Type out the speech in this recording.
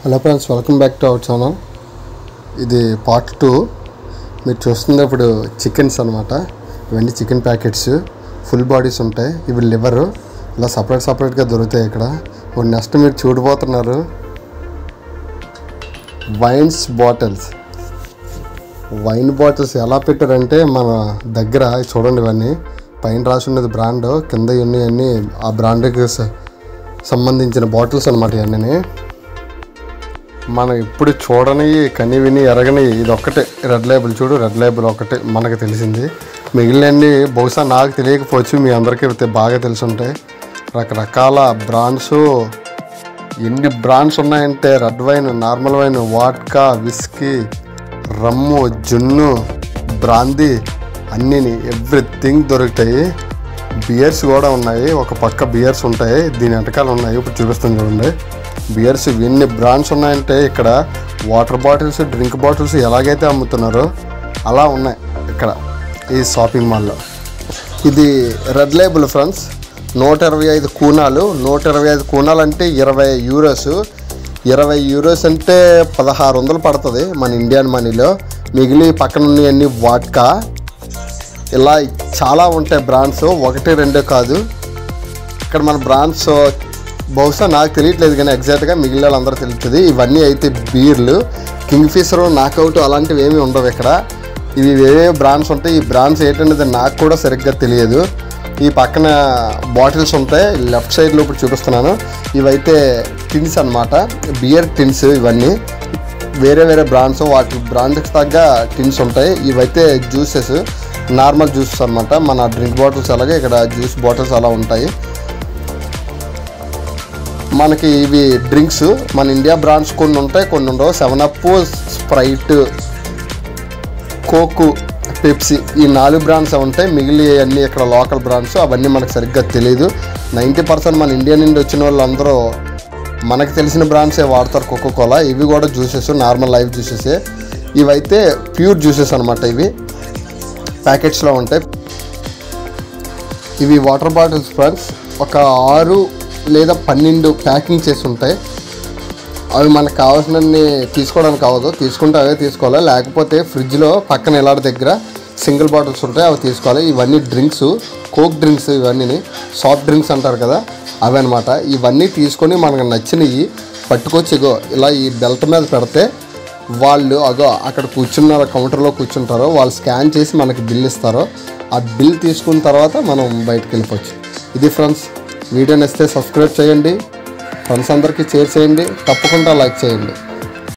hello friends welcome back to our channel ఇది part two మీరు చూస్తుంది ఇప్పుడు చికెన్స్ అనమాట ఇవన్నీ చికెన్ ప్యాకెట్స్ ఫుల్ బాడీస్ ఉంటాయి ఇవి లివర్ ఇలా సపరేట్ సపరేట్గా దొరుకుతాయి ఇక్కడ ఇప్పుడు నెక్స్ట్ మీరు చూడబోతున్నారు వైన్స్ బాటిల్స్ వైన్ బాటిల్స్ ఎలా పెట్టారంటే మన దగ్గర చూడండి ఇవన్నీ పైన రాసి ఉన్నది బ్రాండ్ కింద ఇవన్నీ అన్నీ ఆ బ్రాండ్కి స- సంబంధించిన బాటిల్స్ అనమాట ఇవన్నీ మనం ఇప్పుడు చూడని కని విని ఎరగని ఇది ఒక్కటే రెడ్ లేబుల్ చూడు రెడ్ లేబుల్ ఒకటే మనకు తెలిసింది మిగిలినన్ని బహుశా నాకు తెలియకపోవచ్చు మీ అందరికీ తె- బాగా తెలిసి ఉంటాయి రకరకాల బ్రాండ్స్ ఎన్ని బ్రాండ్స్ ఉన్నాయంటే red wine normal wine vodka whisky rum జున్ను బ్రాందీ అన్నీని ఎవ్రీథింగ్ దొరుకుతాయి బియర్స్ కూడా ఉన్నాయి ఒక పక్క బియర్స్ ఉంటాయి దీని వెనకాల ఉన్నాయి ఇప్పుడు చూపిస్తాను చూడండి బియర్స్ ఎన్ని బ్రాండ్స్ ఉన్నాయంటే ఇక్కడ వాటర్ బాటిల్స్ డ్రింక్ బాటిల్స్ ఎలాగైతే అమ్ముతున్నారో అలా ఉన్నాయి ఇక్కడ ఈ షాపింగ్ మాల్లో ఇది రెడ్ లేబుల్ ఫ్రెండ్స్ నూట ఇరవై ఐదు కూనాలు నూట ఇరవై ఐదు కూనాలు అంటే ఇరవై యూరోస్ ఇరవై యూరోస్ అంటే పదహారు వందలు పడుతుంది మన ఇండియన్ మనీలో మిగిలి పక్కన ఉన్నవన్నీ వాట్కా ఇలా చాలా ఉంటాయి బ్రాండ్స్ ఒకటి రెండే కాదు ఇక్కడ మన బ్రాండ్స్ బహుశా నాకు తెలియట్లేదు కానీ ఎగ్జాక్ట్గా మిగిలిన వాళ్ళందరూ తెలుస్తుంది ఇవన్నీ అయితే బీర్లు కింగ్ ఫిషర్ నాకౌట్ అలాంటివి ఏమీ ఉండవు ఇక్కడ ఇవి వేరే బ్రాండ్స్ ఉంటాయి ఈ బ్రాండ్స్ ఏంటనేది నాకు కూడా సరిగ్గా తెలియదు ఈ పక్కన బాటిల్స్ ఉంటాయి లెఫ్ట్ సైడ్లో ఇప్పుడు చూపిస్తున్నాను ఇవైతే టిన్స్ అన్నమాట బియర్ టిన్స్ ఇవన్నీ వేరే వేరే బ్రాండ్స్ వాటి బ్రాండ్కి తగ్గ టిన్స్ ఉంటాయి ఇవైతే జ్యూసెస్ నార్మల్ జ్యూసెస్ అన్నమాట మన డ్రింక్ బాటిల్స్ అలాగే ఇక్కడ జ్యూస్ బాటిల్స్ అలా ఉంటాయి మనకి ఇవి డ్రింక్స్ మన ఇండియా బ్రాండ్స్ కొన్ని ఉంటాయి కొన్ని ఉండవు seven up Sprite Coke Pepsi ఈ నాలుగు బ్రాండ్స్ ఉంటాయి మిగిలి అన్ని ఇక్కడ లోకల్ బ్రాండ్స్ అవన్నీ మనకు సరిగ్గా తెలియదు నైంటీ పర్సెంట్ మన ఇండియా నుండి వచ్చిన వాళ్ళందరూ మనకు తెలిసిన బ్రాండ్సే వాడతారు కోకో కోలా ఇవి కూడా జ్యూసెస్ నార్మల్ లైఫ్ జ్యూసెస్ ఇవైతే ప్యూర్ జ్యూసెస్ అనమాట ఇవి ప్యాకెట్స్లో ఉంటాయి ఇవి వాటర్ బాటిల్స్ ఫ్రెండ్స్ ఒక ఆరు లేదా పన్నెండు ప్యాకింగ్ చేసి ఉంటాయి అవి మనకు కావాల్సినన్ని తీసుకోవడానికి అవ్వదు తీసుకుంటే అవే తీసుకోవాలి లేకపోతే ఫ్రిడ్జ్లో పక్కన ఎలాంటి దగ్గర సింగిల్ బాటిల్స్ ఉంటాయి అవి తీసుకోవాలి ఇవన్నీ డ్రింక్స్ కోక్ డ్రింక్స్ ఇవన్నీ సాఫ్ట్ డ్రింక్స్ అంటారు కదా అవి అనమాట ఇవన్నీ తీసుకొని మనకు నచ్చినవి పట్టుకొచ్చి ఇగో ఇలా ఈ బెల్ట్ మీద పెడితే వాళ్ళు అగో అక్కడ కూర్చున్నారు కౌంటర్లో కూర్చుంటారో వాళ్ళు స్కాన్ చేసి మనకి బిల్ ఇస్తారో ఆ బిల్ తీసుకున్న తర్వాత మనం బయటకు వెళ్ళిపోవచ్చు ఇది ఫ్రెండ్స్ వీడియో నచ్చితే సబ్స్క్రైబ్ చేయండి ఫ్రెండ్స్ అందరికీ షేర్ చేయండి తప్పకుండా లైక్ చేయండి